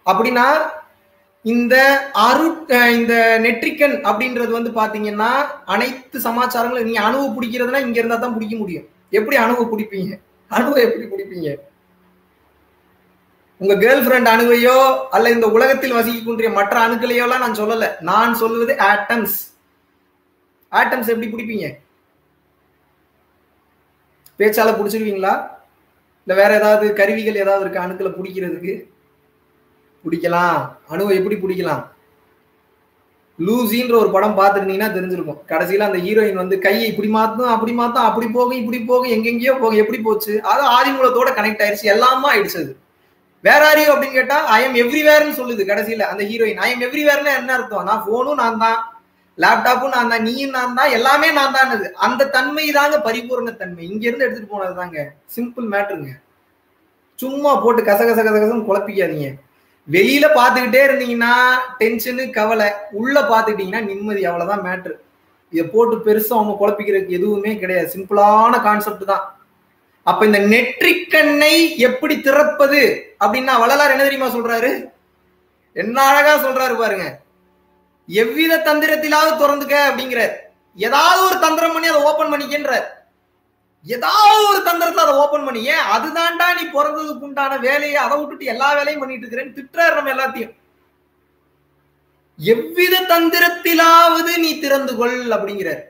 அப்படின்னா இந்த அரு அஹ் இந்த நெட்ரிக்கன் அப்படின்றது வந்து பாத்தீங்கன்னா அனைத்து சமாச்சாரங்களும் நீங்க அணுவை பிடிக்கிறதுனா இங்க இருந்தா தான் பிடிக்க முடியும் எப்படி அணுவை பிடிப்பீங்க அணுவை எப்படி பிடிப்பீங்க உங்க கேர்ள் ஃபிரெண்ட் அணுவையோ அல்ல இந்த உலகத்தில் வசிக்கக்கூடிய மற்ற அணுக்களையோ எல்லாம் நான் சொல்லல நான் சொல்லுவது ஆட்டம்ஸ் ஆட்டம்ஸ் எப்படி பிடிப்பீங்க பேச்சால பிடிச்சிருவீங்களா இல்ல வேற ஏதாவது கருவிகள் ஏதாவது இருக்கு அணுக்களை பிடிக்கிறதுக்கு பிடிக்கலாம் அணுவை எப்படி பிடிக்கலாம் லூசின்ற ஒரு படம் பார்த்துருந்தீங்கன்னா தெரிஞ்சிருக்கும் கடைசியில அந்த ஹீரோயின் வந்து கையை இப்படி மாத்தும் அப்படி மாத்தும் அப்படி போகும் இப்படி போகும் எங்கெங்கேயோ போகும் எப்படி போச்சு அது ஆதிமூலத்தோட கனெக்ட் ஆயிடுச்சு எல்லாமே ஆயிடுச்சு அது வேற ஆரியோ அப்படின்னு கேட்டா ஐ எம் எவ்ரிவேர்னு சொல்லுது கடைசியில அந்த ஹீரோயின் ஐ எம் எவ்ரிவேர்னு என்ன அர்த்தம் நான் போனும் நான் தான் லேப்டாப்பும் நான் தான் நீயும் நான் தான் எல்லாமே நான் தான் அந்த தன்மை தாங்க பரிபூர்ண தன்மை இங்க இருந்து எடுத்துட்டு போனது தாங்க சிம்பிள் மேட்ருங்க சும்மா போட்டு கச கச கச கசன்னு குழப்பிக்காதீங்க வெளியில பாத்துக்கிட்டே இருந்தீங்கன்னா டென்ஷனு கவலை உள்ள பாத்துக்கிட்டீங்கன்னா நிம்மதி அவ்வளவுதான் மேட்ரு இதை போட்டு பெருசா அவங்க குழப்பிக்கிறதுக்கு எதுவுமே கிடையாது சிம்பிளான கான்செப்ட் தான் அப்ப இந்த நெற்றிக்கண்ணை எப்படி திறப்பது அப்படின்னா வள்ளலார் என்ன தெரியுமா சொல்றாரு என்ன அழகா சொல்றாரு பாருங்க எவ்வித தந்திரத்திலாவது திறந்துக்க அப்படிங்கிறார் ஏதாவது ஒரு தந்திரம் பண்ணி அதை ஓபன் பண்ணிக்கின்றார் ஏதாவது ஒரு தந்திரத்துல அதை ஓபன் பண்ணி ஏன் அதுதான்டா நீ பிறந்ததுக்கு உண்டான வேலையை அதை விட்டுட்டு எல்லா வேலையும் பண்ணிட்டு இருக்கிறேன்னு திட்டுறாரு நம்ம எல்லாத்தையும் எவ்வித தந்திரத்திலாவது நீ திறந்து கொள் அப்படிங்கிறார்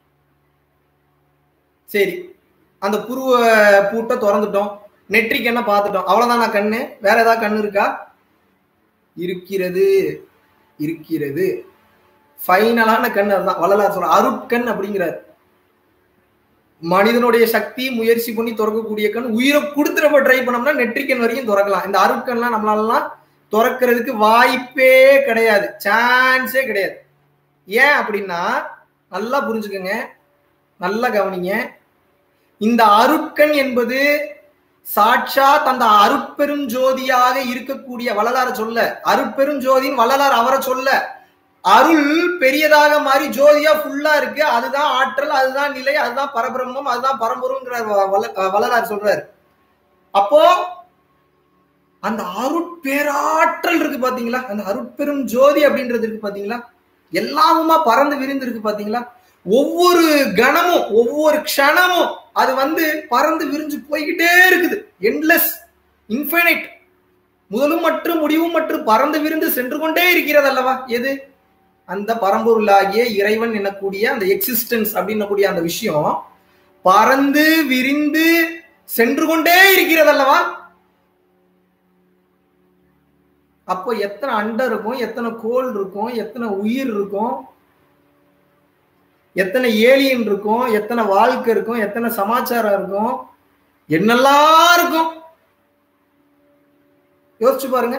சரி அந்த புருவ பூட்டை திறந்துட்டோம் நெற்றிக்கு என்ன பார்த்துட்டோம் அவ்வளவுதானா கண்ணு வேற ஏதாவது கண்ணு இருக்கா இருக்கிறது இருக்கிறது ஃபைனலான கண் அதுதான் வள்ளலார் சொல்ற அருட்கண் அப்படிங்கிறார் மனிதனுடைய சக்தி முயற்சி பண்ணி திறக்கக்கூடிய கண் உயிரை கொடுத்துறப்ப ட்ரை பண்ணோம்னா நெற்றிக்கண் வரைக்கும் திறக்கலாம் இந்த அருட்கண்லாம் நம்மளாலாம் திறக்கிறதுக்கு வாய்ப்பே கிடையாது சான்ஸே கிடையாது ஏன் அப்படின்னா நல்லா புரிஞ்சுக்கோங்க நல்லா கவனிங்க இந்த அருட்கண் என்பது சாட்சாத் அந்த அருட்பெரும் ஜோதியாக இருக்கக்கூடிய வள்ளலார சொல்ல அருட்பெரும் ஜோதின்னு வள்ளலார் அவரை சொல்ல அருள் பெரியதாக மாறி ஜோதியா ஃபுல்லா இருக்கு அதுதான் ஆற்றல் அதுதான் நிலை அதுதான் பரபிரம்மம் அதுதான் பரம்பொருள்ங்கிற வள்ளலார் சொல்றாரு அப்போ அந்த அருட்பேராற்றல் இருக்கு பாத்தீங்களா அந்த அருட்பெரும் ஜோதி அப்படின்றது இருக்கு பாத்தீங்களா எல்லாமுமா பறந்து விரிந்து இருக்கு பாத்தீங்களா ஒவ்வொரு கணமும் ஒவ்வொரு க்ஷணமும் அது வந்து பறந்து விரிஞ்சு போய்கிட்டே இருக்குது என்லெஸ் இன்ஃபைனைட் முதலும் மற்றும் முடிவும் மற்றும் பறந்து விரிந்து சென்று கொண்டே இருக்கிறது அல்லவா எது அந்த பரம்பொருளாகிய இறைவன் என்னக்கூடிய அந்த எக்ஸிஸ்டன்ஸ் அப்படின்னக்கூடிய அந்த விஷயம் பறந்து விரிந்து சென்று கொண்டே இருக்கிறது அல்லவா அப்போ எத்தனை அண்டை இருக்கும் எத்தனை கோல் இருக்கும் எத்தனை உயிர் இருக்கும் எத்தனை ஏலியன் இருக்கும் எத்தனை வாழ்க்கை இருக்கும் எத்தனை சமாச்சாரம் இருக்கும் என்னெல்லாம் இருக்கும் யோசிச்சு பாருங்க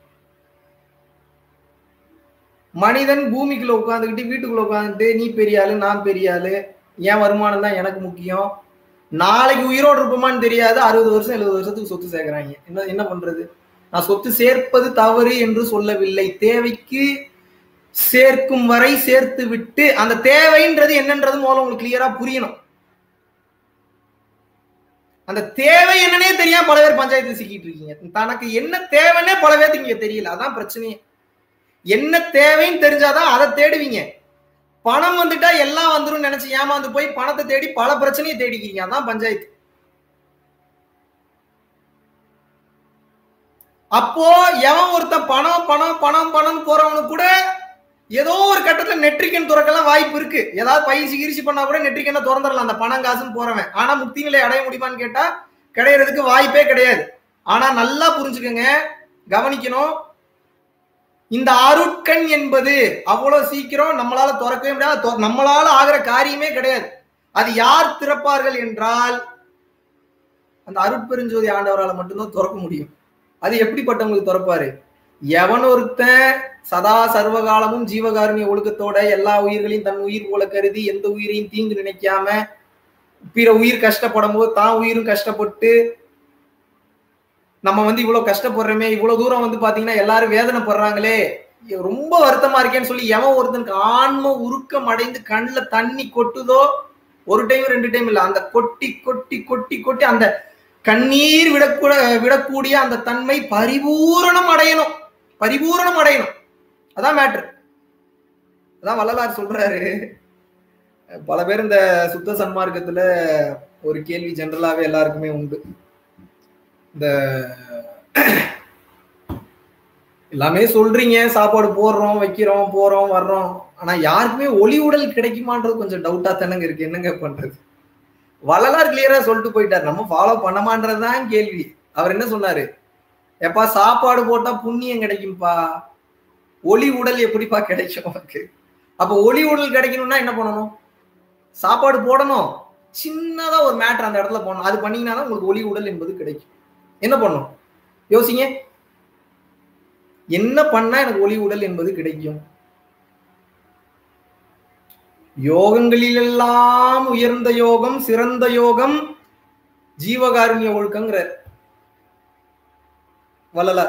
மனிதன் பூமிக்குள்ள உட்காந்துக்கிட்டு வீட்டுக்குள்ள உட்காந்துட்டு நீ பெரிய ஆளு நான் பெரிய ஆளு என் வருமானம் தான் எனக்கு முக்கியம் நாளைக்கு உயிரோடு இருப்போமான்னு தெரியாது அறுபது வருஷம் எழுபது வருஷத்துக்கு சொத்து சேர்க்கிறாங்க என்ன என்ன பண்றது நான் சொத்து சேர்ப்பது தவறு என்று சொல்லவில்லை தேவைக்கு சேர்க்கும் வரை சேர்த்து விட்டு அந்த தேவைன்றது என்னன்றது மூலம் உங்களுக்கு கிளியரா புரியணும் அந்த தேவை என்னன்னே தெரியாம பல பேர் பஞ்சாயத்து சிக்கிட்டு இருக்கீங்க தனக்கு என்ன தேவைன்னே பல பேருக்கு இங்க தெரியல அதான் பிரச்சனையே என்ன தேவைன்னு தெரிஞ்சாதான் அதை தேடுவீங்க பணம் வந்துட்டா எல்லாம் வந்துடும் நினைச்சு ஏமாந்து போய் பணத்தை தேடி பல பிரச்சனையை தேடிக்கிறீங்க அதான் பஞ்சாயத்து அப்போ எவன் ஒருத்தன் பணம் பணம் பணம் பணம் போறவனுக்கு கூட ஏதோ ஒரு கட்டத்துல நெற்றிக்கன் துறக்கலாம் வாய்ப்பு இருக்கு ஏதாவது பயிற்சி கிரிச்சி பண்ணா கூட நெற்றிக்கனை திறந்துடலாம் அந்த பணம் காசுன்னு போறவன் ஆனா முக்தி நிலை அடைய முடியுமான்னு கேட்டா கிடையிறதுக்கு வாய்ப்பே கிடையாது ஆனா நல்லா புரிஞ்சுக்கோங்க கவனிக்கணும் இந்த அருட்கண் என்பது அவ்வளவு சீக்கிரம் நம்மளால திறக்கவே முடியாது நம்மளால ஆகிற காரியமே கிடையாது அது யார் திறப்பார்கள் என்றால் அந்த அருட்பெருஞ்சோதி ஆண்டவரால் மட்டும்தான் திறக்க முடியும் அது எப்படிப்பட்டவங்களுக்கு திறப்பாரு எவன் ஒருத்தன் சதா சர்வகாலமும் ஜீவகாருண்ய ஒழுக்கத்தோட எல்லா உயிர்களையும் தன் உயிர் போல கருதி எந்த உயிரையும் தீங்கு நினைக்காம பிற உயிர் கஷ்டப்படும் போது தான் உயிரும் கஷ்டப்பட்டு நம்ம வந்து இவ்வளவு கஷ்டப்படுறோமே இவ்வளவு தூரம் வந்து பாத்தீங்கன்னா எல்லாரும் வேதனைப்படுறாங்களே ரொம்ப வருத்தமா இருக்கேன்னு சொல்லி எவன் ஒருத்தனுக்கு ஆன்ம உருக்கம் அடைந்து கண்ணில் தண்ணி கொட்டுதோ ஒரு டைம் ரெண்டு டைம் இல்ல அந்த கொட்டி கொட்டி கொட்டி கொட்டி அந்த கண்ணீர் விடக்கூட விடக்கூடிய அந்த தன்மை பரிபூரணம் அடையணும் பரிபூரணம் அடையணும் அதான் மேட்ரு அதான் வள்ளலார் சொல்றாரு பல பேர் இந்த சுத்த சன்மார்க்கத்துல ஒரு கேள்வி ஜென்ரலாவே எல்லாருக்குமே உண்டு இந்த எல்லாமே சொல்றீங்க சாப்பாடு போடுறோம் வைக்கிறோம் போறோம் வர்றோம் ஆனா யாருக்குமே ஒளி உடல் கிடைக்குமான்றது கொஞ்சம் டவுட்டா தானங்க இருக்கு என்னங்க பண்றது வள்ளலார் கிளியரா சொல்லிட்டு போயிட்டார் நம்ம ஃபாலோ பண்ணமான்றதுதான் கேள்வி அவர் என்ன சொன்னாரு எப்பா சாப்பாடு போட்டா புண்ணியம் கிடைக்கும்பா ஒளி உடல் எப்படிப்பா கிடைக்கும் உனக்கு அப்ப ஒளி உடல் கிடைக்கணும்னா என்ன பண்ணணும் சாப்பாடு போடணும் சின்னதா ஒரு மேட்ரு அந்த இடத்துல போடணும் அது பண்ணீங்கன்னா தான் உங்களுக்கு ஒளி உடல் என்பது கிடைக்கும் என்ன பண்ணும் யோசிங்க என்ன பண்ணா எனக்கு ஒளி உடல் என்பது கிடைக்கும் யோகங்களிலெல்லாம் உயர்ந்த யோகம் சிறந்த யோகம் ஜீவகாருண்ய ஒழுக்கங்கிற வள்ளலார்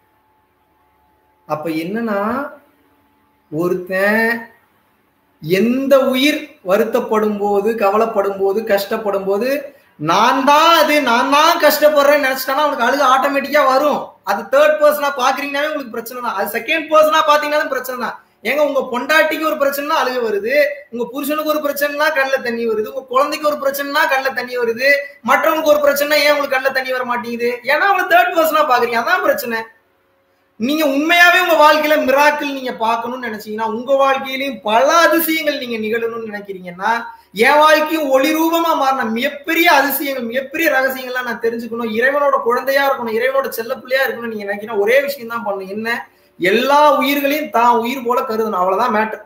அப்ப என்னன்னா ஒருத்தன் எந்த உயிர் வருத்தப்படும் போது கவலைப்படும் போது கஷ்டப்படும் போது நான் தான் அது நான் தான் கஷ்டப்படுறேன்னு நினைச்சிட்டானா அவனுக்கு அழுக ஆட்டோமேட்டிக்கா வரும் அது தேர்ட் பர்சனா பாக்குறீங்கன்னாவே உங்களுக்கு பிரச்சனை தான் அது செகண்ட் பர்சனா பாத்தீங்கன்னாலும் பிரச்சனை தான் ஏங்க உங்க பொண்டாட்டிக்கு ஒரு பிரச்சனைனா அழுக வருது உங்க புருஷனுக்கு ஒரு பிரச்சனைனா கண்ணில் தண்ணி வருது உங்க குழந்தைக்கு ஒரு பிரச்சனைனா கண்ணில் தண்ணி வருது மற்றவங்களுக்கு ஒரு பிரச்சனை ஏன் உங்களுக்கு கண்ணில் தண்ணி வர மாட்டேங்குது ஏன்னா அவங்க தேர்ட் பர்சனா பாக்குறீங்க அதான் பிரச்சனை நீங்க உண்மையாவே உங்க வாழ்க்கையில மிராக்கிள் நீங்க பார்க்கணும்னு நினைச்சீங்கன்னா உங்க வாழ்க்கையிலையும் பல அதிசயங்கள் நீங்க நிகழணும்னு நினைக்கிறீங்கன்னா என் வாழ்க்கையும் ஒளி ரூபமா மாறின மிகப்பெரிய அதிசயங்கள் மிகப்பெரிய ரகசியங்கள்லாம் நான் தெரிஞ்சுக்கணும் இறைவனோட குழந்தையா இருக்கணும் இறைவனோட செல்ல பிள்ளையா இருக்கணும் நீங்க நினைக்கிறீங்க ஒரே விஷயம் தான் பண்ணணும் என்ன எல்லா உயிர்களையும் தான் உயிர் போல கருதணும் அவ்வளவுதான் மேட்டர்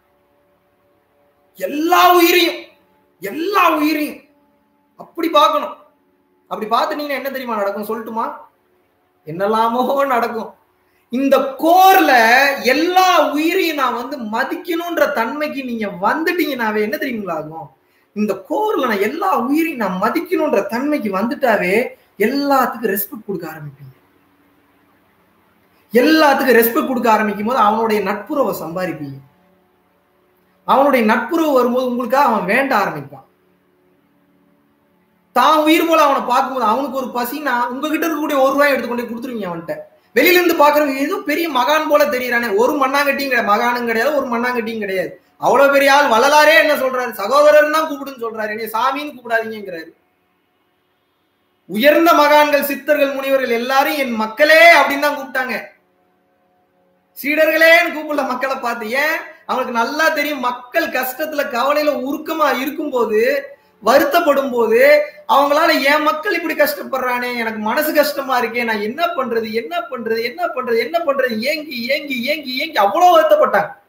எல்லா உயிரையும் எல்லா உயிரையும் அப்படி பார்க்கணும் அப்படி பார்த்துட்டீங்கன்னா என்ன தெரியுமா நடக்கும் சொல்லட்டுமா என்னெல்லாமோ நடக்கும் இந்த கோர்ல எல்லா உயிரையும் நான் வந்து மதிக்கணும்ன்ற தன்மைக்கு நீங்க வந்துட்டீங்கன்னாவே என்ன தெரியுங்களா ஆகும் இந்த கோர்ல நான் எல்லா உயிரையும் நான் மதிக்கணும்ன்ற தன்மைக்கு வந்துட்டாவே எல்லாத்துக்கும் ரெஸ்பெக்ட் கொடுக்க ஆரம்பிப்பீங்க எல்லாத்துக்கும் ரெஸ்பெக்ட் கொடுக்க ஆரம்பிக்கும் போது அவனுடைய நட்புறவை சம்பாதிப்பீங்க அவனுடைய நட்புறவு வரும்போது உங்களுக்காக அவன் வேண்ட ஆரம்பிப்பான் தான் உயிர் போல அவனை பார்க்கும்போது அவனுக்கு ஒரு பசினா உங்ககிட்ட இருக்கக்கூடிய ஒரு ரூபாய் எடுத்துக்கொண்டே கொடுத்துருவீங்க அவன்கிட்ட வெளியில இருந்து பாக்குறவங்க ஏதோ பெரிய மகான் போல தெரியறானே ஒரு மண்ணாங்கட்டியும் கிடையாது மகானும் கிடையாது ஒரு மண்ணாங்கட்டியும் கிடையாது அவ்வளவு பெரிய ஆள் வள்ளலாரே என்ன சொல்றாரு சகோதரர் தான் கூப்பிடுன்னு சொல்றாரு என்ன சாமின்னு கூப்பிடாதீங்கிறாரு உயர்ந்த மகான்கள் சித்தர்கள் முனிவர்கள் எல்லாரும் என் மக்களே அப்படின்னு தான் கூப்பிட்டாங்க சீடர்களேன்னு கூப்பிடல மக்களை பார்த்து ஏன் அவனுக்கு நல்லா தெரியும் மக்கள் கஷ்டத்துல கவலையில உருக்கமா இருக்கும்போது வருத்தப்படும் போது அவங்களால என் மக்கள் இப்படி கஷ்டப்படுறானே எனக்கு மனசு கஷ்டமா இருக்கே நான் என்ன பண்றது என்ன பண்றது என்ன பண்றது என்ன பண்றது ஏங்கி ஏங்கி ஏங்கி ஏங்கி அவ்வளவு வருத்தப்பட்டாங்க